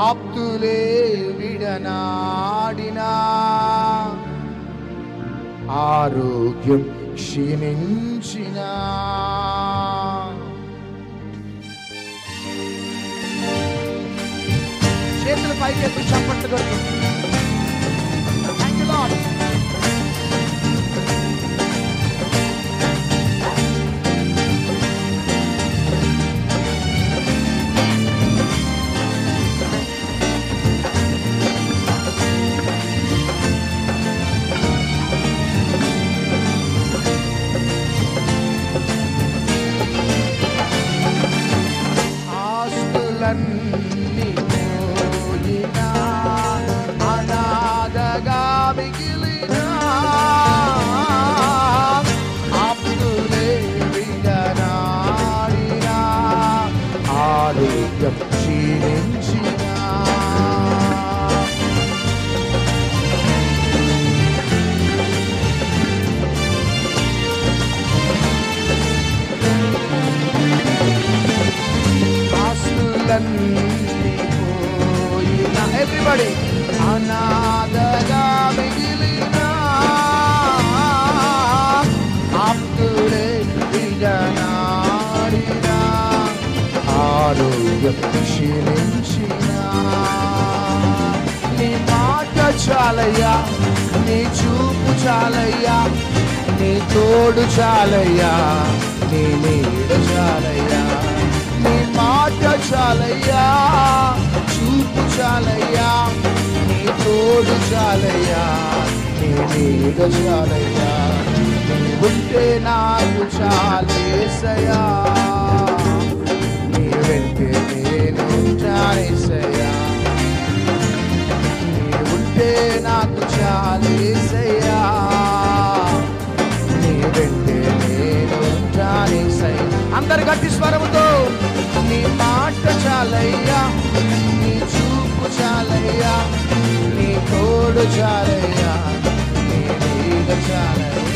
ఆప్తులే విడనాడినా ఆరోగ్యం క్షీణించిన చేతులు పైకెత్తి చప్పట్లు కొట్టు Thank you, Lord. ఆస్తులన్నీ పోయినా అనాథగా మిగిలినా ఆప్తులే విడనాడినా ఆరోగ్యం క్షీణించినా ఆస్తులన్నీ పోయిన ఎవ్రీబడి అనాథగా మిగిలిన ఆప్తులే విడనాడిన ఆరోగ్యం క్షీణించిన నీ మాట చాలయ్యా నీ చూపు చాలయ్యా నీ తోడు చాలయ్యా నీ నీడ చాలయ్యా నీ మాట చాలయ్యా చూపు చాలయ్యా నీ తోడు చాలయ్యా నీ నీడ చాలయ్యా నీ ఉంటే నాకు చాలేసయా నీ వెంటే నేను చాలేసయా నీ ఉంటే నాకు చాలేసయ్యా నీ వెంటే నేను చాలేసయ్యా అందరు గట్టి స్వరముతో నీ మాట చాలయ్యా నీ చూపు చాలయ్యా నీ తోడు చాలయ్యా నీ నీడ చాలయ్యా